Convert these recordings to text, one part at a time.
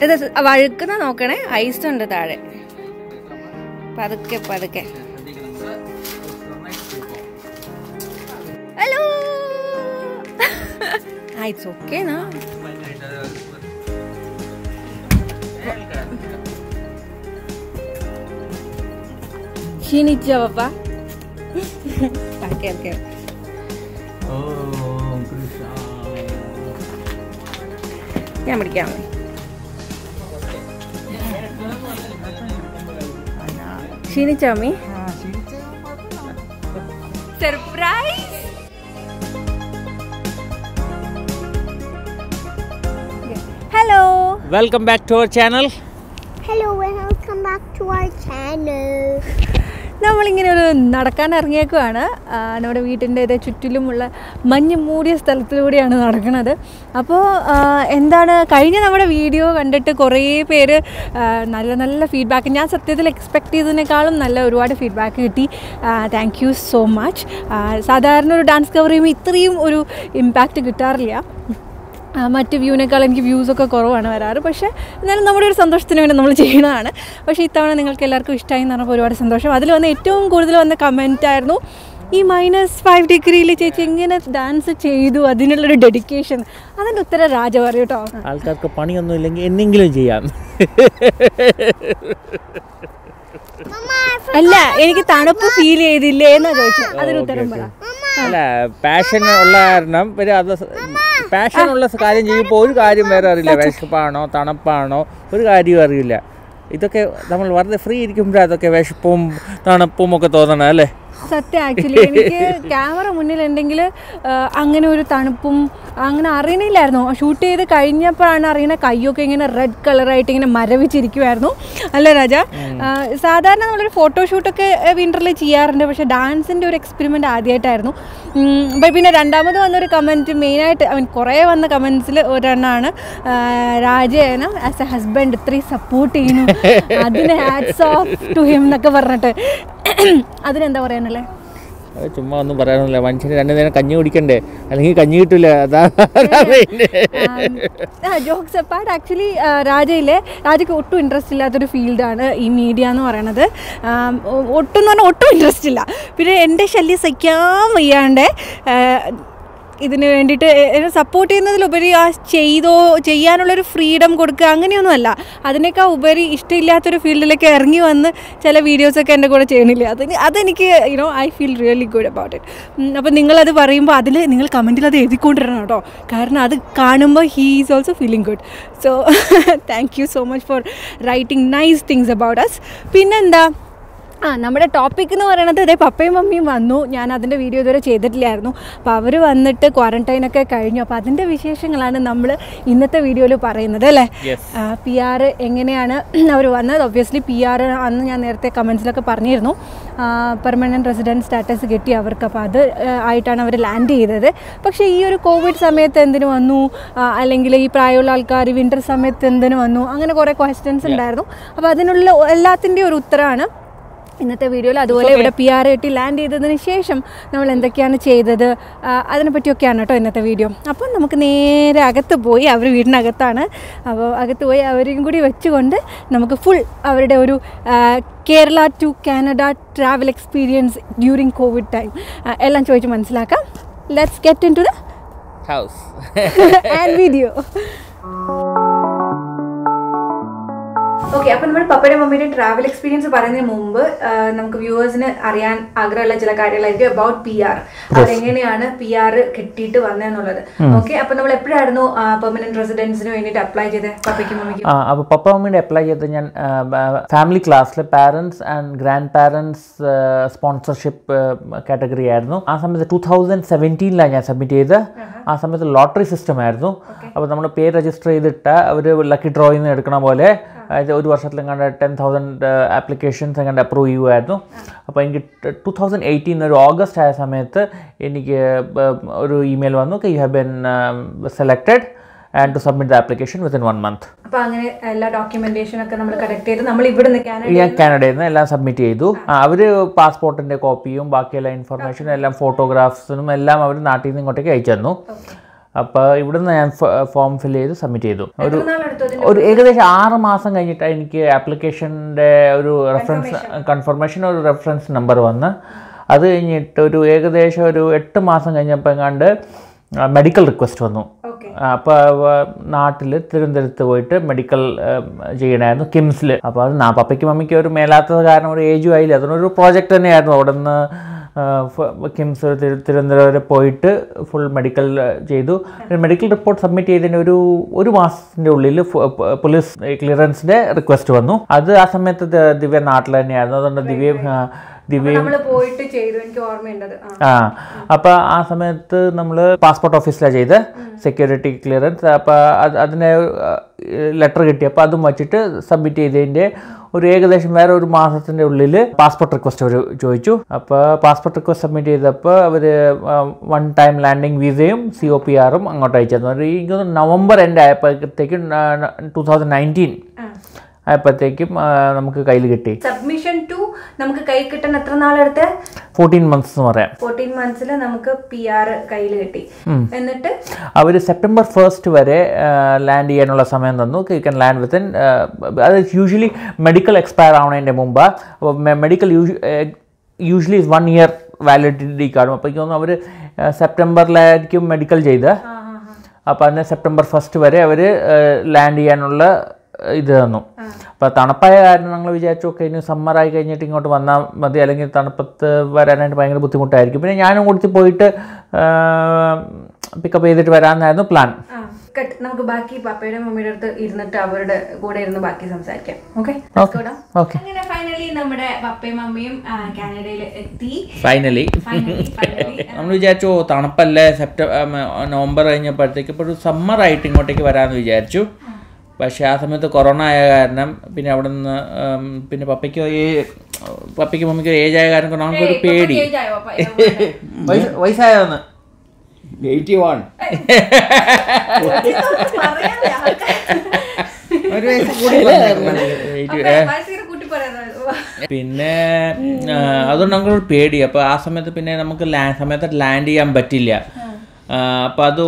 ഇത് വഴുക്കുന്ന നോക്കണേ ഐസ് ഉണ്ട് താഴെ പതുക്കെ പതുക്കെ ഹലോ ആ ഇറ്റ്സ് ഓക്കെ നാ ക്ഷീണിച്ചോ പപ്പ ഓക്കെ ഓക്കെ ഞാൻ പിടിക്കാം ക്ഷീണിച്ചോ അമ്മി surprise hello welcome back to our channel Hello and welcome back to our channel. നമ്മളിങ്ങനെ ഒരു നടക്കാൻ ഇറങ്ങിയേക്കുവാണ് ആ, നമ്മുടെ വീട്ടിൻ്റെ ഇത് ചുറ്റിലുമുള്ള മഞ്ഞ് മൂടിയ സ്ഥലത്തിലൂടെയാണ് നടക്കുന്നത് അപ്പോൾ ആ, എന്താണ് കഴിഞ്ഞ നമ്മുടെ വീഡിയോ കണ്ടിട്ട് കുറേ പേര് ആ, നല്ല നല്ല ഫീഡ്ബാക്ക് ഞാൻ സത്യത്തിൽ എക്സ്പെക്ട് ചെയ്തതിനേക്കാളും നല്ല ഒരുപാട് ഫീഡ്ബാക്ക് കിട്ടി താങ്ക് യു സോ മച്ച് സാധാരണ ഒരു ഡാൻസ് കവർ ചെയ്യുമ്പോൾ ഇത്രയും ഒരു ഇമ്പാക്റ്റ് കിട്ടാറില്ല ആ, മറ്റ് വ്യൂവിനേക്കാൾ എനിക്ക് വ്യൂസൊക്കെ കുറവാണ് വരാറ് പക്ഷേ എന്നാലും നമ്മുടെ ഒരു സന്തോഷത്തിന് വേണ്ടി നമ്മൾ ചെയ്യുന്നതാണ് പക്ഷേ ഇത്തവണ നിങ്ങൾക്ക് എല്ലാവർക്കും ഇഷ്ടമായി എന്ന് പറഞ്ഞപ്പോൾ ഒരുപാട് സന്തോഷം അതിൽ വന്ന ഏറ്റവും കൂടുതൽ വന്ന കമൻ്റ് ആയിരുന്നു ഈ മൈനസ് ഫൈവ് ഡിഗ്രിയിൽ ചേച്ചി എങ്ങനെ ഡാൻസ് ചെയ്തു അതിനുള്ളൊരു ഡെഡിക്കേഷൻ അതിൻ്റെ ഉത്തരം രാജ പറയൂ കേട്ടോ ആൾക്കാർക്ക് പണിയൊന്നും ഇല്ലെങ്കിൽ എന്തെങ്കിലും ചെയ്യാം അല്ല എനിക്ക് തണുപ്പ് ഫീൽ ചെയ്തില്ലേ എന്നാ ചോദിച്ചത് അതിന് ഉത്തരം പറ അല്ല പാഷൻ ഉള്ള കാരണം പിന്നെ അത് പാഷൻ ഉള്ള കാര്യം ചെയ്യുമ്പോൾ ഒരു കാര്യം വേറെ അറിയില്ല വിശപ്പാണോ തണുപ്പാണോ ഒരു കാര്യവും അറിയില്ല ഇതൊക്കെ നമ്മൾ വെറുതെ ഫ്രീ ഇരിക്കുമ്പോഴേ അതൊക്കെ വിശപ്പും തണുപ്പും ഒക്കെ തോന്നണം അല്ലേ സത്യം ആക്ച്വലി എനിക്ക് ക്യാമറ മുന്നിലുണ്ടെങ്കിൽ അങ്ങനെ ഒരു തണുപ്പും അങ്ങനെ അറിയണില്ലായിരുന്നു ഷൂട്ട് ചെയ്ത് കഴിഞ്ഞപ്പോഴാണ് അറിയുന്ന കയ്യൊക്കെ ഇങ്ങനെ റെഡ് കളറായിട്ട് ഇങ്ങനെ മരവിച്ചിരിക്കുമായിരുന്നു അല്ലേ രാജ ആ, സാധാരണ നമ്മളൊരു ഫോട്ടോഷൂട്ടൊക്കെ വിൻ്ററിൽ ചെയ്യാറുണ്ട് പക്ഷേ ഡാൻസിൻ്റെ ഒരു എക്സ്പെരിമെൻ്റ് ആദ്യമായിട്ടായിരുന്നു ഉം, but പിന്നെ രണ്ടാമത് വന്നൊരു കമൻറ്റ് മെയിനായിട്ട് ഐ മീൻ കുറേ വന്ന കമൻസിൽ ഒരെണ്ണമാണ് ആ, രാജേന ആസ് എ ഹസ്ബൻഡ് ഇത്രയും സപ്പോർട്ട് ചെയ്യുന്നു അതിന് ഹാറ്റ്സ് ഓഫ് ടു ഹിം എന്നൊക്കെ പറഞ്ഞിട്ട് അതിനെന്താ പറയാനല്ലേ അത് ചുമ്മാ ഒന്നും പറയാനൊന്നുമില്ല മനുഷ്യന് രണ്ടു നേരം കഞ്ഞി കുടിക്കണ്ടേ അല്ലെങ്കിൽ കഞ്ഞി കിട്ടില്ല അതാ അതാ main. ജോക്സ് അപ്പാർട്ട് ആക്ച്വലി രാജയിലെ രാജയ്ക്ക് ഒട്ടും ഇൻട്രസ്റ്റ് ഇല്ലാത്തൊരു ഫീൽഡാണ് ഈ മീഡിയ എന്ന് പറയണത് ആം, ഒ- ഒട്ടും എന്ന് പറഞ്ഞാൽ ഒട്ടും ഇൻട്രസ്റ്റ് ഇല്ല പിന്നെ എൻ്റെ ശല്യം സഹിക്കാൻ വയ്യാണ്ട് ആ, ഇതിന് വേണ്ടിയിട്ട് എന്നെ സപ്പോർട്ട് ചെയ്യുന്നതിലുപരി ആ ചെയ്തോ ചെയ്യാനുള്ളൊരു ഫ്രീഡം കൊടുക്കുക അങ്ങനെയൊന്നുമല്ല അതിനേക്കാൾ ഉപരി ഇഷ്ടമില്ലാത്തൊരു ഫീൽഡിലേക്ക് ഇറങ്ങി വന്ന് ചില വീഡിയോസൊക്കെ എൻ്റെ കൂടെ ചെയ്യണില്ലേ അതിന് അതെനിക്ക് you know I feel really good about it അപ്പോൾ നിങ്ങളത് പറയുമ്പോൾ അതിൽ നിങ്ങൾ കമൻറ്റിൽ അത് എഴുതിക്കൊണ്ടിരണം കേട്ടോ കാരണം അത് കാണുമ്പോൾ he is also feeling good so thank you so much for writing nice things about us പിന്നെന്താ ആ നമ്മുടെ ടോപ്പിക് എന്ന് പറയുന്നത് ഇതേ പപ്പയും മമ്മിയും വന്നു ഞാൻ അതിൻ്റെ വീഡിയോ ഇതുവരെ ചെയ്തിട്ടില്ലായിരുന്നു അപ്പോൾ അവർ വന്നിട്ട് ക്വാറൻറ്റൈനൊക്കെ കഴിഞ്ഞു അപ്പോൾ അതിൻ്റെ വിശേഷങ്ങളാണ് നമ്മൾ ഇന്നത്തെ വീഡിയോയിൽ പറയുന്നത് അല്ലേ Yes. പി ആർ എങ്ങനെയാണ് അവർ വന്നത് ഒബ്വിയസ്ലി പി ആർ അന്ന് ഞാൻ നേരത്തെ കമൻസിലൊക്കെ പറഞ്ഞിരുന്നു പെർമനൻറ്റ് റെസിഡൻറ്റ് സ്റ്റാറ്റസ് കിട്ടി അവർക്ക് അപ്പോൾ അത് ആ, ആയിട്ടാണ് അവർ ലാൻഡ് ചെയ്തത് പക്ഷേ ഈ ഒരു കോവിഡ് സമയത്ത് എന്തിനു വന്നു ആ, അല്ലെങ്കിൽ ഈ പ്രായമുള്ള ആൾക്കാർ വിൻ്റർ സമയത്ത് എന്തിനു വന്നു അങ്ങനെ കുറേ ക്വസ്റ്റ്യൻസ് ഉണ്ടായിരുന്നു അപ്പോൾ അതിനുള്ള എല്ലാത്തിൻ്റെയും ഒരു ഉത്തരമാണ് ഇന്നത്തെ വീഡിയോയിൽ അതുപോലെ ഇവിടെ പി ആർ എട്ടി ലാൻഡ് ചെയ്തതിന് ശേഷം നമ്മൾ എന്തൊക്കെയാണ് ചെയ്തത് ആ, അതിനെപ്പറ്റിയൊക്കെയാണ് കേട്ടോ ഇന്നത്തെ വീഡിയോ അപ്പം നമുക്ക് നേരെ അകത്ത് പോയി അവർ വീടിനകത്താണ് അപ്പോൾ അകത്ത് പോയി അവരെയും കൂടി വെച്ചുകൊണ്ട് നമുക്ക് ഫുൾ അവരുടെ ഒരു ആ, Kerala to Canada travel experience during COVID time എല്ലാം ചോദിച്ച് മനസ്സിലാക്കാം let's get into the house and video okay അപ്പോൾ നമ്മുടെ പപ്പയുടെ മമ്മിയുടെ ട്രാവൽ എക്സ്പീരിയൻസ് പറയുന്നതിന് മുമ്പ് ആ, നമുക്ക് വ്യൂവേഴ്സിന് അറിയാൻ ആഗ്രഹമുള്ള ചില കാര്യങ്ങളായിരിക്കും അബൌട്ട് പി ആർ അതെങ്ങനെയാണ് പി ആർ കിട്ടിയിട്ട് വന്നതെന്നുള്ളത് ഓക്കെ അപ്പോൾ നമ്മൾ എപ്പോഴായിരുന്നു പെർമനന്റ് റെസിഡൻസിന് വേണ്ടിയിട്ട് അപ്ലൈ ചെയ്തത് പപ്പയ്ക്കും മമ്മിക്കും ആ അപ്പോൾ പപ്പ മമ്മിയുടെ അപ്ലൈ ചെയ്ത് ഞാൻ ഫാമിലി ക്ലാസ്സിൽ parents and grandparents sponsorship category ആയിരുന്നു ആ സമയത്ത് ടൂ തൗസൻഡ് സെവൻറ്റീനിലാണ് ഞാൻ സബ്മിറ്റ് ചെയ്ത് ആ സമയത്ത് ലോട്ടറി സിസ്റ്റം ആയിരുന്നു അപ്പോൾ നമ്മൾ പേര് രജിസ്റ്റർ ചെയ്തിട്ട് അവർ ലക്കി ഡ്രോയിൽ നിന്ന് എടുക്കണ പോലെ അതായത് ഒരു വർഷത്തിൽ എങ്ങാണ്ട് ടെൻ തൗസൻഡ് ആപ്ലിക്കേഷൻസ് എങ്ങാണ്ട് അപ്രൂവ് ചെയ്യുമായിരുന്നു അപ്പോൾ എനിക്ക് ടു തൗസൻഡ് എയ്റ്റീൻ ഒരു ഓഗസ്റ്റ് ആയ സമയത്ത് എനിക്ക് ബ- ഒരു ഇമെയിൽ വന്നു you have been selected and to submit the application within one month അപ്പോൾ അങ്ങനെ എല്ലാ ഡോക്യുമെന്റേഷൻ ഒക്കെ നമ്മൾ കളക്ട് ചെയ്ത് നമ്മൾ ഇവിടെ നിൽക്കാനായിട്ട് ഞാൻ കാനഡയിൽ നിന്ന് എല്ലാം സബ്മിറ്റ് ചെയ്തു അവർ പാസ്പോർട്ടിൻ്റെ കോപ്പിയും ബാക്കിയെല്ലാ ഇൻഫർമേഷനും എല്ലാം ഫോട്ടോഗ്രാഫ്സിനും എല്ലാം അവർ നാട്ടിൽ നിന്ന് ഇങ്ങോട്ടേക്ക് അയച്ചു തന്നു അപ്പോൾ ഇവിടുന്ന് ഞാൻ ഫോം ഫിൽ ചെയ്ത് സബ്മിറ്റ് ചെയ്തു ഒരു എത്ര നാളെടുത്തു അതിന്? ഒരു ഏകദേശം ആറ് മാസം കഴിഞ്ഞിട്ട് എനിക്ക് ആപ്ലിക്കേഷൻ്റെ ഒരു റെഫറൻസ് കൺഫർമേഷൻ ഒരു റെഫറൻസ് നമ്പർ വന്ന് അത് കഴിഞ്ഞിട്ട് ഒരു ഏകദേശം ഒരു എട്ട് മാസം കഴിഞ്ഞപ്പോൾ എങ്ങാണ്ട് മെഡിക്കൽ റിക്വസ്റ്റ് വന്നു ഓക്കെ അപ്പോൾ നാട്ടിൽ തിരുവനന്തപുരത്ത് പോയിട്ട് മെഡിക്കൽ ചെയ്യണമായിരുന്നു കിംസിൽ അപ്പോൾ അത് നാ പപ്പയ്ക്കും മമ്മിക്കും ഒരു മേലാത്തത് കാരണം ഒരു ഏജും ആയില്ല അതിനൊരു പ്രോജക്റ്റ് തന്നെയായിരുന്നു അവിടെ നിന്ന് കിംസ് തിരു തിരുവനന്തപുരം വരെ പോയിട്ട് ഫുൾ മെഡിക്കൽ ചെയ്തു മെഡിക്കൽ റിപ്പോർട്ട് സബ്മിറ്റ് ചെയ്തതിന് ഒരു ഒരു മാസത്തിൻ്റെ ഉള്ളിൽ പോലീസ് ക്ലിയറൻസിൻ്റെ റിക്വസ്റ്റ് വന്നു അത് ആ സമയത്ത് ദ- ദിവ്യ നാട്ടിൽ തന്നെയായിരുന്നു അതുകൊണ്ട് ദിവ്യ ആ, ദിവ്യയും നമ്മൾ പോയിട്ട് ചെയ്തു എനിക്ക് ഓർമ്മയുണ്ടത് ആ ആ അപ്പോൾ ആ സമയത്ത് നമ്മൾ പാസ്പോർട്ട് ഓഫീസിലാണ് ചെയ്ത് സെക്യൂരിറ്റി ക്ലിയറൻസ് അപ്പോൾ അത് അതിന് ലെറ്റർ കിട്ടിയപ്പോൾ അതും വച്ചിട്ട് സബ്മിറ്റ് ചെയ്തതിൻ്റെ ഒരു ഏകദേശം വേറെ ഒരു മാസത്തിൻ്റെ ഉള്ളിൽ പാസ്പോർട്ട് റിക്വസ്റ്റ് അവർ ചോദിച്ചു അപ്പോൾ പാസ്പോർട്ട് റിക്വസ്റ്റ് സബ്മിറ്റ് ചെയ്തപ്പോൾ അവർ വൺ ടൈം ലാൻഡിങ് വിസയും സി ഒ പി ആറും അങ്ങോട്ട് അയച്ചിരുന്നു ഒരു എനിക്ക് തോന്നുന്നു നവംബർ എൻഡ് ആയപ്പോഴത്തേക്കും ടു തൗസൻഡ് നയൻറ്റീൻ ആയപ്പോഴത്തേക്കും ആ, നമുക്ക് കയ്യിൽ കിട്ടി സബ്മിഷൻ ടു നമുക്ക് കൈ കിട്ടാൻ എത്ര നാളെടുത്ത് ഫോർട്ടീൻ മന്ത്സ് എന്ന് പറയാം ഫോർട്ടീൻ മന്ത്സിൽ നമുക്ക് പി ആർ കയ്യിൽ കിട്ടി എന്നിട്ട് അവർ സെപ്റ്റംബർ ഫസ്റ്റ് വരെ ലാൻഡ് ചെയ്യാനുള്ള സമയം തന്നു യു ക്യാൻ ലാൻഡ് വിത്തിൻ അത് യൂഷ്വലി മെഡിക്കൽ എക്സ്പയർ ആവുന്നതിൻ്റെ മുമ്പ് അപ്പോൾ medical usually one year validity കാണും അപ്പോൾ എനിക്ക് തോന്നുന്നു അവർ സെപ്റ്റംബറിലായിരിക്കും മെഡിക്കൽ ചെയ്ത് അപ്പോൾ അതിന് സെപ്റ്റംബർ ഫസ്റ്റ് വരെ അവർ ലാൻഡ് ചെയ്യാനുള്ള ഇത് തന്നു അപ്പോൾ തണുപ്പായ കാരണം ഞങ്ങൾ വിചാരിച്ചു ഒക്കെ ഇനി സമ്മറായി കഴിഞ്ഞിട്ട് ഇങ്ങോട്ട് വന്നാൽ മതി അല്ലെങ്കിൽ തണുപ്പത്ത് വരാനായിട്ട് ഭയങ്കര ബുദ്ധിമുട്ടായിരിക്കും പിന്നെ ഞാനും കൊടുത്ത് പോയിട്ട് പിക്കപ്പ് ചെയ്തിട്ട് വരാമെന്നായിരുന്നു പ്ലാൻ ആ, കട്ട്. നമുക്ക് ബാക്കി പപ്പയുടെ മമ്മിയുടെ അടുത്ത് ഇരുന്നിട്ട് അവരുടെ കൂടെ ഇരുന്ന് ബാക്കി സംസാരിക്കാം ഓക്കെ ഓക്കെ അങ്ങനെ ഫൈനലി നമ്മുടെ പപ്പയും മമ്മിയും ആ, കാനഡയിൽ എത്തി ഫൈനലി ഫൈനലി ഫൈനലി നമ്മൾ വിചാരിച്ചു ഓ, തണുപ്പല്ലേ സെപ്റ്റംബർ നവംബർ കഴിഞ്ഞപ്പോഴത്തേക്ക് ഇപ്പോൾ ഒരു സമ്മറായിട്ട് ഇങ്ങോട്ടേക്ക് വരാമെന്ന് വിചാരിച്ചു പക്ഷേ ആ സമയത്ത് കൊറോണ ആയ കാരണം പിന്നെ അവിടെ നിന്ന് ഉം, പിന്നെ പപ്പയ്ക്ക് ഈ പപ്പയ്ക്ക് മമ്മിക്ക് ഏജ് ആയ കാരണം കൊണ്ട് നമുക്കൊരു പേടി വയസ്സ് വയസ്സായതെന്ന് എയ്റ്റി വൺ ഒരു വയസ്സ് കൂടി കൂട്ടി പറയാം പിന്നെ ആ, അതുകൊണ്ട് നമുക്കൊരു പേടി അപ്പോൾ ആ സമയത്ത് പിന്നെ നമുക്ക് ലാ സമയത്ത് ലാൻഡ് ചെയ്യാൻ പറ്റില്ല അപ്പോൾ അത്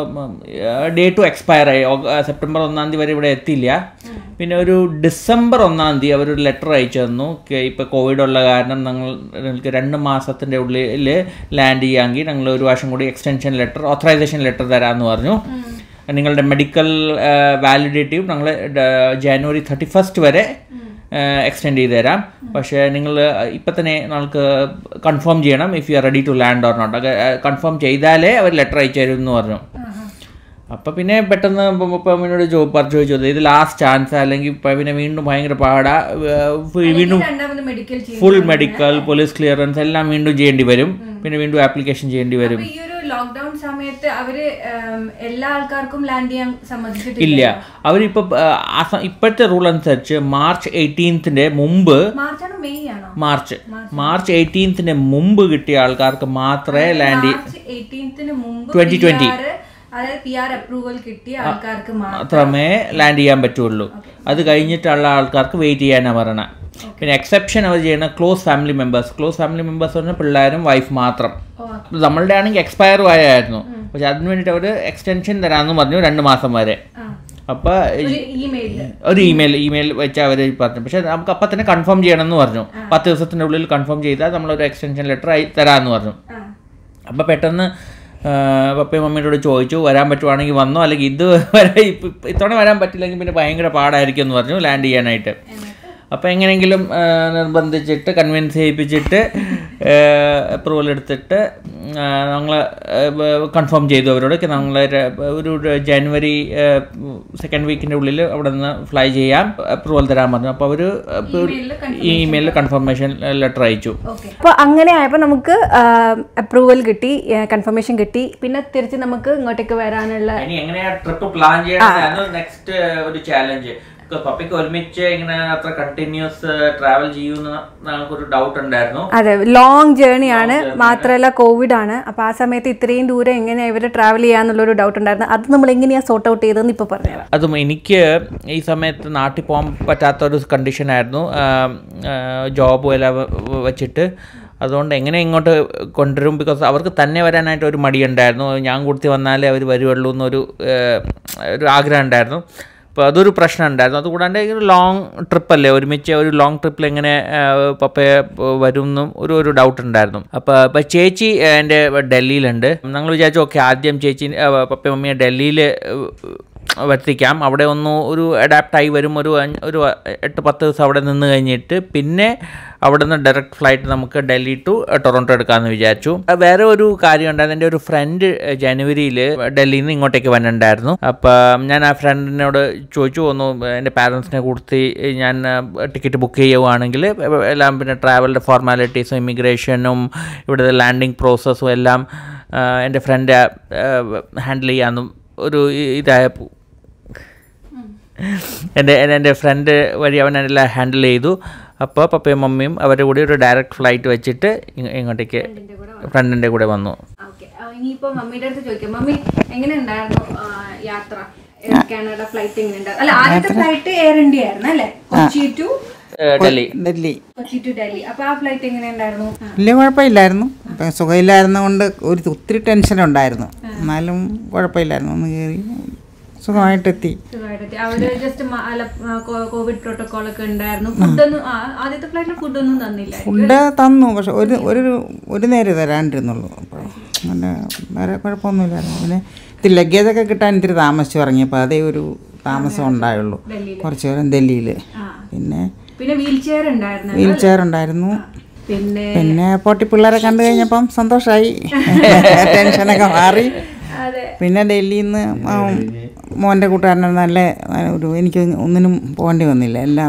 ഡേ ടു എക്സ്പയർ ആയി ഓഗ- ആ, സെപ്റ്റംബർ ഒന്നാം തീയതി വരെ ഇവിടെ എത്തില്ല പിന്നെ ഒരു ഡിസംബർ ഒന്നാം തീയതി അവരൊരു ലെറ്റർ അയച്ചു തന്നു ഇപ്പോൾ കോവിഡ് ഉള്ള കാരണം ഞങ്ങൾ നിങ്ങൾക്ക് രണ്ട് മാസത്തിൻ്റെ ഉള്ളിൽ ലാൻഡ് ചെയ്യാമെങ്കിൽ ഞങ്ങൾ ഒരു വർഷം കൂടി എക്സ്റ്റൻഷൻ ലെറ്റർ ഓത്തറൈസേഷൻ ലെറ്റർ തരാമെന്ന് പറഞ്ഞു നിങ്ങളുടെ മെഡിക്കൽ വാലിഡിറ്റിയും ഞങ്ങൾ ജാനുവരി തേർട്ടി ഫസ്റ്റ് വരെ എക്സ്റ്റെൻഡ് ചെയ്ത് തരാം പക്ഷേ നിങ്ങൾ ഇപ്പം തന്നെ നമുക്ക് കൺഫേം ചെയ്യണം if you are ready to land or not confirm ചെയ്താലേ അവർ ലെറ്റർ അയച്ചു തരും എന്ന് പറഞ്ഞു അപ്പം പിന്നെ പെട്ടെന്ന് പമ്മിനോട് ജോ പറഞ്ഞു ചോദിച്ചു ഇത് ലാസ്റ്റ് ചാൻസ് അല്ലെങ്കിൽ ഇപ്പം പിന്നെ വീണ്ടും ഭയങ്കര പാടാ ഏർ വീണ്ടും രണ്ടാമത് മെഡിക്കൽ ചെയ്യും ഫുൾ മെഡിക്കൽ പോലീസ് ക്ലിയറൻസ് എല്ലാം വീണ്ടും ചെയ്യേണ്ടി വരും പിന്നെ വീണ്ടും ആപ്ലിക്കേഷൻ ചെയ്യേണ്ടി വരും അപ്പൊ ഈ ഒരു ലോക്ക്ഡൌൺ സമയത്ത് അവര് ഉം, എല്ലാ ആൾക്കാർക്കും ലാൻഡ് ചെയ്യാൻ സമ്മതിച്ചിട്ടില്ല ഇല്ല അവരിപ്പോൾ ഇപ്പോഴത്തെ റൂൾ അനുസരിച്ച് മാർച്ച് എയ്റ്റീൻത്തിൻ്റെ മുമ്പ് മാർച്ചാണോ മെയ് ആണോ മാർച്ച് മാർച്ച് എയ്റ്റീൻത്തിന് മുമ്പ് കിട്ടിയ ആൾക്കാർക്ക് മാത്രമേ ലാൻഡ് മാർച്ച് എയ്റ്റീൻത്തിന് മുമ്പ് 2020. PR അതായത് പി ആർ അപ്രൂവൽ കിട്ടിയ ആൾക്കാർക്ക് മാത്രം മാത്രമേ ലാൻഡ് ചെയ്യാൻ പറ്റുള്ളൂ അത് കഴിഞ്ഞിട്ടുള്ള ആൾക്കാർക്ക് വെയിറ്റ് ചെയ്യാനാണ് പറയണത് പിന്നെ എക്സെപ്ഷൻ അവർ ചെയ്യുന്ന close family members close family members പറഞ്ഞാൽ പിള്ളേരും വൈഫ് മാത്രം ഓ, നമ്മളുടെ ആണെങ്കിൽ എക്സ്പയറും ആയായിരുന്നു പക്ഷെ അതിന് വേണ്ടിയിട്ട് അവർ എക്സ്റ്റൻഷൻ തരാമെന്ന് പറഞ്ഞു രണ്ട് മാസം വരെ ആ. അപ്പോൾ ഒരു ഇമെയില് ഒരു ഇമെയിൽ ഇമെയിൽ വെച്ച് അവർ പറഞ്ഞു പക്ഷേ നമുക്ക് അപ്പം തന്നെ കൺഫേം ചെയ്യണമെന്ന് പറഞ്ഞു പത്ത് ദിവസത്തിൻ്റെ ഉള്ളിൽ കൺഫേം ചെയ്താൽ നമ്മളൊരു എക്സ്റ്റൻഷൻ ലെറ്റർ തരാമെന്ന് പറഞ്ഞു ആ അപ്പോൾ പെട്ടെന്ന് ആ, പപ്പയും മമ്മിയോട് ചോദിച്ചു വരാൻ പറ്റുവാണെങ്കിൽ വന്നോ അല്ലെങ്കിൽ ഇത് വരെ ഇപ്പ- ഇപ്പ- ഇത്തവണ വരാൻ പറ്റില്ലെങ്കിൽ പിന്നെ ഭയങ്കര പാടായിരിക്കും എന്ന് പറഞ്ഞു ലാൻഡ് ചെയ്യാനായിട്ട് അപ്പോൾ എങ്ങനെയെങ്കിലും ആ, നിർബന്ധിച്ചിട്ട് കൺവിൻസ് ചെയ്യിപ്പിച്ചിട്ട് അപ്രൂവൽ എടുത്തിട്ട് ഞങ്ങൾ കൺഫേം ചെയ്തു അവരോട് ഞങ്ങൾ ഒരു ജനുവരി സെക്കൻഡ് വീക്കിൻ്റെ ഉള്ളിൽ അവിടെ നിന്ന് ഫ്ലൈ ചെയ്യാം അപ്രൂവൽ തരാൻ പറഞ്ഞു അപ്പോൾ അവർ ഈ ഇമെയിലിൽ കൺഫർമേഷൻ ലെറ്റർ അയച്ചു ഓക്കെ അപ്പോൾ അങ്ങനെ ആയപ്പോൾ നമുക്ക് അപ്രൂവൽ കിട്ടി കൺഫർമേഷൻ കിട്ടി പിന്നെ തിരിച്ച് നമുക്ക് ഇങ്ങോട്ടേക്ക് വരാനുള്ള ഇനി എങ്ങനെയാ ട്രിപ്പ് പ്ലാൻ ചെയ്യണം നെക്സ്റ്റ് ഒരു ചാലഞ്ച് പപ്പയ്ക്ക് ഒരുമിച്ച് ഇങ്ങനെ അത്ര കണ്ടിന്യൂസ് ട്രാവൽ ചെയ്യുന്ന ഞങ്ങൾക്കൊരു ഡൗട്ട് ഉണ്ടായിരുന്നു അതെ ലോങ് ജേർണി ആണ് മാത്രമല്ല കോവിഡ് ആണ് അപ്പോൾ ആ സമയത്ത് ഇത്രയും ദൂരം എങ്ങനെ ഇവർ ട്രാവൽ ചെയ്യാന്നുള്ളൊരു ഡൗട്ട് ഉണ്ടായിരുന്നു അത് നമ്മൾ എങ്ങനെയാണ് സോർട്ട് ഔട്ട് ചെയ്തതെന്ന് ഇപ്പോൾ പറഞ്ഞുതരാം അതും എനിക്ക് ഈ സമയത്ത് നാട്ടിൽ പോകാൻ പറ്റാത്ത ഒരു കണ്ടീഷനായിരുന്നു ജോബും എല്ലാം വ- വെച്ചിട്ട് അതുകൊണ്ട് എങ്ങനെ ഇങ്ങോട്ട് കൊണ്ടുവരും ബിക്കോസ് അവർക്ക് തന്നെ വരാനായിട്ട് ഒരു മടിയുണ്ടായിരുന്നു ഞാൻ കൂട്ടി വന്നാലേ അവർ വരുവുള്ളൂ എന്നൊരു ഏഹ്, ഒരു ആഗ്രഹം ഉണ്ടായിരുന്നു അപ്പോൾ അതൊരു പ്രശ്നം ഉണ്ടായിരുന്നു അതുകൂടാണ്ട് ഒരു ലോങ് ട്രിപ്പല്ലേ ഒരുമിച്ച് ഒരു ലോങ് ട്രിപ്പിൽ എങ്ങനെ ഏഹ്, പപ്പയെ വരും എന്നും ഒരു ഒരു ഡൗട്ട് ഉണ്ടായിരുന്നു അപ്പോൾ ഇപ്പോൾ ചേച്ചി ഏഹ്, എൻ്റെ ഡൽഹിയിലുണ്ട് ഞങ്ങൾ വിചാരിച്ചു ഓക്കെ ആദ്യം ചേച്ചി ഏഹ്, പപ്പയും മമ്മിയെ ഡൽഹിയിൽ വരുത്തിക്കാം അവിടെ ഒന്ന് ഒരു അഡാപ്റ്റായി വരും ഒരു അഞ്ച് ഒരു എട്ട് പത്ത് ദിവസം അവിടെ നിന്ന് കഴിഞ്ഞിട്ട് പിന്നെ അവിടെ നിന്ന് ഡയറക്റ്റ് ഫ്ലൈറ്റ് നമുക്ക് ഡൽഹി ടു ടൊറൻറ്റോ എടുക്കാമെന്ന് വിചാരിച്ചു അഹ് വേറെ ഒരു കാര്യം ഉണ്ടായിരുന്നു എൻ്റെ ഒരു ഫ്രണ്ട് ജനുവരിയിൽ ഡൽഹിയിൽ നിന്ന് ഇങ്ങോട്ടേക്ക് വന്നിട്ടുണ്ടായിരുന്നു അപ്പം ഞാൻ ആ ഫ്രണ്ടിനോട് ചോദിച്ചു ഒന്ന് എൻ്റെ പാരൻസിനെ കൊടുത്ത് ഞാൻ ടിക്കറ്റ് ബുക്ക് ചെയ്യുവാണെങ്കിൽ എല്ലാം പിന്നെ ട്രാവലിൻ്റെ ഫോർമാലിറ്റീസും ഇമിഗ്രേഷനും ഇവിടുത്തെ ലാൻഡിങ് പ്രോസസ്സും എല്ലാം ആ, എൻ്റെ ഫ്രണ്ട് ഹാൻഡിൽ ചെയ്യാമെന്നും ഒരു ഇ- ഇതായപ്പോൾ എൻ്റെ എൻ്റെ ഫ്രണ്ട് വഴി അവൻ എല്ലാം ഹാൻഡിൽ ചെയ്തു അപ്പോൾ പപ്പയും മമ്മിയും അവരുടെ കൂടെ ഒരു ഡയറക്റ്റ് ഫ്ലൈറ്റ് വെച്ചിട്ട് ഇങ്ങ- ഇങ്ങോട്ടേക്ക് ഫ്രണ്ടിൻ്റെ കൂടെ വന്നു ഓക്കെ ഇനിയിപ്പോ മമ്മിയുടെ അടുത്ത് ചോദിക്കാം മമ്മി എങ്ങനെ ഉണ്ടായിരുന്നു ആ, യാത്ര എയർ കാനഡ ഫ്ലൈറ്റ് എങ്ങനെ ഉണ്ടായിരുന്നു അല്ല ആദ്യത്തെ ഫ്ലൈറ്റ് എയർ ഇന്ത്യ ആയിരുന്നു അല്ലേ കൊച്ചി ടു ഏഹ് ഡൽഹി ഡൽഹി കൊച്ചി ടു ഡൽഹി അപ്പൊ ആ ഫ്ലൈറ്റ് എങ്ങനെ ഉണ്ടായിരുന്നു വലിയ കുഴപ്പമില്ലായിരുന്നു ഇപ്പം സുഖമില്ലായിരുന്ന കൊണ്ട് ഒരു ഒത്തിരി ടെൻഷൻ ഉണ്ടായിരുന്നു എന്നാലും കുഴപ്പമില്ലായിരുന്നു ഒന്ന് കയറി സുഖമായിട്ടെത്തി സുഖമായിട്ട് അവിടെ ജസ്റ്റ് കോവിഡ് പ്രോട്ടോകോൾ ഒക്കെ ഉണ്ടായിരുന്നു ഫുഡൊന്നും ആ, ആദ്യത്തെ ഫ്ലൈറ്റിൽ ഫുഡൊന്നും തന്നില്ല ഫുഡ് തന്നു പക്ഷെ ഒരു ഒരു ഒരു നേരം തരാണ്ടിരുന്നുള്ളൂ അപ്പോൾ അങ്ങനെ വേറെ കുഴപ്പമൊന്നുമില്ലായിരുന്നു പിന്നെ ഇത് ലഗേജൊക്കെ കിട്ടാൻ ഇത്തിരി താമസിച്ചു ഇറങ്ങിയപ്പോൾ അതേ ഒരു താമസം ഉണ്ടായുള്ളൂ കുറച്ച് നേരം ഡൽഹിയിൽ പിന്നെ പിന്നെ വീൽ ചെയർ ഉണ്ടായിരുന്നു വീൽ ചെയർ ഉണ്ടായിരുന്നു പിന്നെ പിന്നെ പൊട്ടി പിള്ളേരെ കണ്ടു കഴിഞ്ഞപ്പം സന്തോഷമായി ടെൻഷനൊക്കെ മാറി അതെ പിന്നെ ഡൽഹിയിൽ നിന്ന് മോൻ്റെ കൂട്ടുകാരനെ നല്ല ഒരു എനിക്ക് ഒന്നിനും പോകേണ്ടി വന്നില്ല എല്ലാം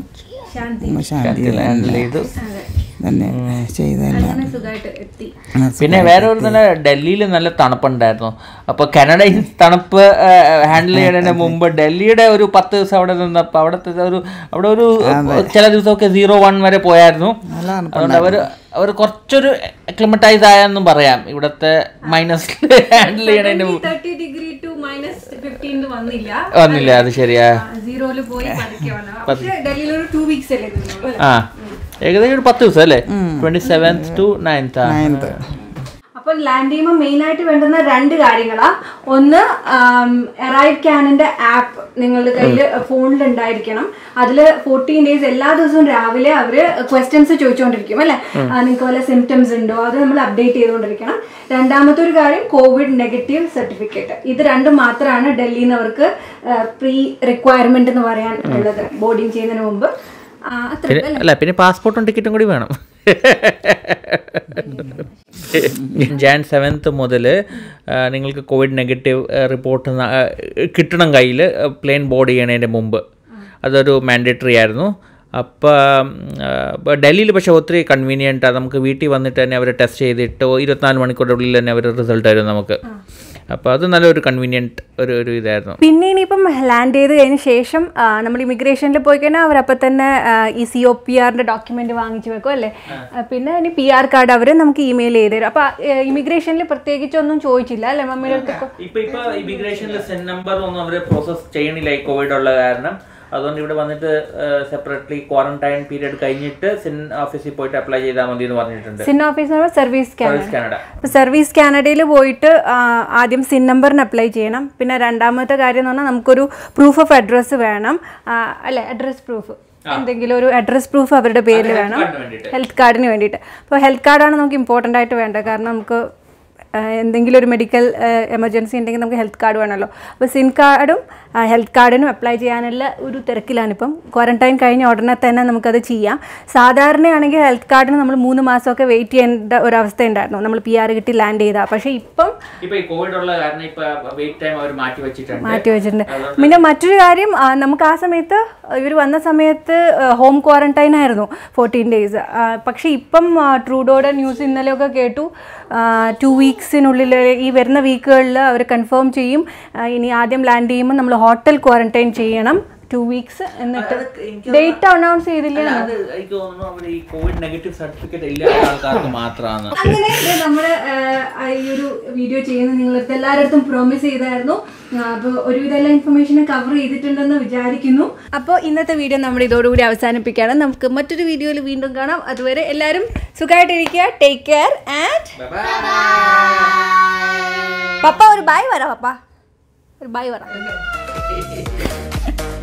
ശാന്തി ശാന്തി ഹാൻഡിൽ ചെയ്തു തന്നെ ചെയ്തെല്ലാം അങ്ങനെ സുഖമായിട്ട് എത്തി പിന്നെ വേറെ ഒരു നല്ല ഡൽഹിയിൽ നല്ല തണുപ്പുണ്ടായിരുന്നു അപ്പോൾ കാനഡയിൽ തണുപ്പ് ഹാൻഡിൽ ചെയ്യുന്നതിന് മുമ്പ് ഡൽഹിയുടെ ഒരു പത്ത് ദിവസം അവിടെ നിന്നപ്പോൾ അവിടുത്തെ ഒരു അവിടെ ഒരു ചില ദിവസമൊക്കെ സീറോ വൺ വരെ പോയായിരുന്നു നല്ല അതുകൊണ്ട് അവർ അവർ കുറച്ചൊരു അക്ലിമറ്റൈസ് ആയെന്നും പറയാം ഇവിടുത്തെ മൈനസ് ഹാൻഡിൽ ചെയ്യണതിന് മുമ്പ് thirty degree to minus fifteen വന്നില്ല വന്നില്ല അത് ശരിയാ സീറോയില് പോയി പതുക്കെ വന്നു പക്ഷേ ഡൽഹിയിൽ ഒരു ടു വീക്സ് അല്ലേ നിന്നുള്ളൂ അല്ലേ? ആ ഏകദേശം ഒരു പത്ത് ദിവസം അല്ലേ twenty seventh to ninth ninth അപ്പോൾ ലാൻഡ് ചെയ്യുമ്പോൾ മെയിൻ ആയിട്ട് വേണ്ടുന്ന രണ്ട് കാര്യങ്ങളാ ഒന്ന് എറൈവ് ക്യാനിന്റെ ആപ്പ് നിങ്ങളുടെ കയ്യിൽ ഫോണിൽ ഉണ്ടായിരിക്കണം അതിൽ ഫോർട്ടീൻ ഡേയ്സ് എല്ലാ ദിവസവും രാവിലെ അവര് ക്വസ്റ്റ്യൻസ് ചോദിച്ചുകൊണ്ടിരിക്കും അല്ലെ നിങ്ങൾക്ക് വല്ല സിംറ്റംസ് ഉണ്ടോ അത് നമ്മൾ അപ്ഡേറ്റ് ചെയ്തുകൊണ്ടിരിക്കണം രണ്ടാമത്തെ ഒരു കാര്യം കോവിഡ് നെഗറ്റീവ് സർട്ടിഫിക്കറ്റ് ഇത് രണ്ടും മാത്രമാണ് ഡൽഹിയിൽ നിന്ന് അവർക്ക് പ്രീ റിക്വയർമെന്റ് എന്ന് പറയാൻ ഉള്ളത് ബോർഡിങ് ചെയ്യുന്നതിന് മുമ്പ് ആ, അത്ര പിന്നെ അല്ല പിന്നെ പാസ്പോർട്ടും ടിക്കറ്റും കൂടി വേണം ജാൻ സെവൻത്ത് മുതൽ നിങ്ങൾക്ക് കോവിഡ് നെഗറ്റീവ് റിപ്പോർട്ട് കിട്ടണം കയ്യിൽ പ്ലെയിൻ ബോർഡ് ചെയ്യണതിൻ്റെ മുമ്പ് അതൊരു മാൻഡേറ്ററി ആയിരുന്നു അപ്പോൾ ഡൽഹിയിൽ പക്ഷേ ഒത്തിരി കൺവീനിയൻറ്റാണ് നമുക്ക് വീട്ടിൽ വന്നിട്ട് തന്നെ അവർ ടെസ്റ്റ് ചെയ്തിട്ട് ഇരുപത്തിനാല് മണിക്കൂറിൻ്റെ ഉള്ളിൽ തന്നെ അവർ റിസൾട്ട് തരും നമുക്ക് അപ്പോൾ അത് നല്ലൊരു കൺവീനിയൻറ്റ് ഒരു ഒരു ഇതായിരുന്നു പിന്നെ ഇനിയിപ്പം ലാൻഡ് ചെയ്ത് കഴിഞ്ഞ ശേഷം ആ, നമ്മൾ ഇമിഗ്രേഷനിൽ പോയി കഴിഞ്ഞാൽ അവരപ്പം തന്നെ ആ, ഈ സി ഒ പി ആറിൻ്റെ ഡോക്യുമെൻ്റ് വാങ്ങിച്ചു വെക്കും അല്ലേ ആ, പിന്നെ ഇനി പി ആർ കാർഡ് അവർ നമുക്ക് ഇമെയിൽ ചെയ്ത് തരും അപ്പോൾ ഇമിഗ്രേഷനിൽ പ്രത്യേകിച്ചൊന്നും ചോദിച്ചില്ല അല്ലേ മമ്മിയുടെ അടുത്ത് ഇപ്പൊ ഇപ്പൊ ഇമിഗ്രേഷനിൽ സെൻ നമ്പർ ഒന്നും അവര് പ്രോസസ് ചെയ്യണില്ല ഈ കോവിഡ് ഉള്ള കാരണം അതുകൊണ്ട് ഇവിടെ വന്നിട്ട് സെപ്പറേറ്റ്ലി ക്വാറന്റൈൻ പീരീഡ് കഴിഞ്ഞിട്ട് സിൻ ഓഫീസിൽ പോയിട്ട് അപ്ലൈ ചെയ്താൽ മതി എന്ന് പറഞ്ഞിട്ടുണ്ട് സിൻ ഓഫീസ് എന്ന് സർവീസ് കാനഡ സർവീസ് കാനഡ അപ്പോൾ സർവീസ് കാനഡയിൽ പോയിട്ട് ആ, ആദ്യം സിൻ നമ്പറിന് അപ്ലൈ ചെയ്യണം പിന്നെ രണ്ടാമത്തെ കാര്യം എന്ന് പറഞ്ഞാൽ നമുക്കൊരു പ്രൂഫ് ഓഫ് അഡ്രസ്സ് വേണം ആ, അല്ലേ അഡ്രസ് പ്രൂഫ് എന്തെങ്കിലും ഒരു അഡ്രസ് പ്രൂഫ് അവരുടെ പേരിൽ വേണം ഹെൽത്ത് കാർഡിന് വേണ്ടിയിട്ട് അപ്പോൾ ഹെൽത്ത് കാർഡാണ് നമുക്ക് ഇമ്പോർട്ടൻ്റ് ആയിട്ട് വേണ്ടത് കാരണം നമുക്ക് ആ, എന്തെങ്കിലും ഒരു മെഡിക്കൽ എമർജൻസി ഉണ്ടെങ്കിൽ നമുക്ക് ഹെൽത്ത് കാർഡ് വേണമല്ലോ അപ്പോൾ സിൻ കാർഡും ഹെൽത്ത് കാർഡിനും അപ്ലൈ ചെയ്യാനുള്ള ഒരു തിരക്കിലാണിപ്പം ക്വാറന്റൈൻ കഴിഞ്ഞ ഉടനെ തന്നെ നമുക്കത് ചെയ്യാം സാധാരണയാണെങ്കിൽ ഹെൽത്ത് കാർഡിന് നമ്മൾ മൂന്ന് മാസമൊക്കെ വെയിറ്റ് ചെയ്യേണ്ട ഒരു അവസ്ഥ ഉണ്ടായിരുന്നു നമ്മൾ പി ആർ കിട്ടി ലാൻഡ് ചെയ്താൽ പക്ഷേ ഇപ്പം ഇപ്പൊ ഈ കോവിഡ് ഉള്ള കാരണം ഇപ്പൊ വെയിറ്റ് ടൈം അവർ മാറ്റി വെച്ചിട്ടുണ്ട് മാറ്റി വെച്ചിട്ടുണ്ട് പിന്നെ മറ്റൊരു കാര്യം ആ, നമുക്ക് ആ സമയത്ത് ഇവർ വന്ന സമയത്ത് ഹോം ക്വാറന്റൈൻ ആയിരുന്നു ഫോർട്ടീൻ ഡേയ്സ് പക്ഷേ ഇപ്പം ആ, ട്രൂഡോയുടെ ന്യൂസ് ഇന്നലെയൊക്കെ കേട്ടു ടു വീക്സിനുള്ളിൽ ഈ വരുന്ന വീക്കുകളിൽ അവർ കൺഫേം ചെയ്യും ആ, ഇനി ആദ്യം ലാൻഡ് ചെയ്യുമ്പോൾ നമ്മൾ ഹോട്ടൽ ക്വാറന്റൈൻ ചെയ്യണം ടു വീക്സ് എന്നിട്ട് ഡേറ്റ് അനൗൺസ് ചെയ്തില്ല അത് എനിക്ക് തോന്നുന്നു അവിടെ ഈ കോവിഡ് നെഗറ്റീവ് സർട്ടിഫിക്കറ്റ് ഇല്ലാത്ത ആൾക്കാർക്ക് മാത്രമാണ് അങ്ങനെ ദേ നമ്മുടെ ആ, ഈ ഒരു വീഡിയോ ചെയ്യുന്ന നിങ്ങളടുത്ത് എല്ലാവരുടെ പ്രോമിസ് ചെയ്തായിരുന്നു അപ്പോൾ ഒരുവിധ എല്ലാ ഇൻഫർമേഷനും കവർ ചെയ്തിട്ടുണ്ടെന്ന് വിചാരിക്കുന്നു അപ്പോൾ ഇന്നത്തെ വീഡിയോ നമ്മൾ ഇതോടുകൂടി അവസാനിപ്പിക്കുകയാണ് നമുക്ക് മറ്റൊരു വീഡിയോയിൽ വീണ്ടും കാണാം അതുവരെ എല്ലാവരും സുഖമായിട്ടിരിക്കുക ടേക്ക് കെയർ ആൻഡ് പപ്പ ഒരു ബൈ പറ പപ്പ ഒരു ബൈ പറ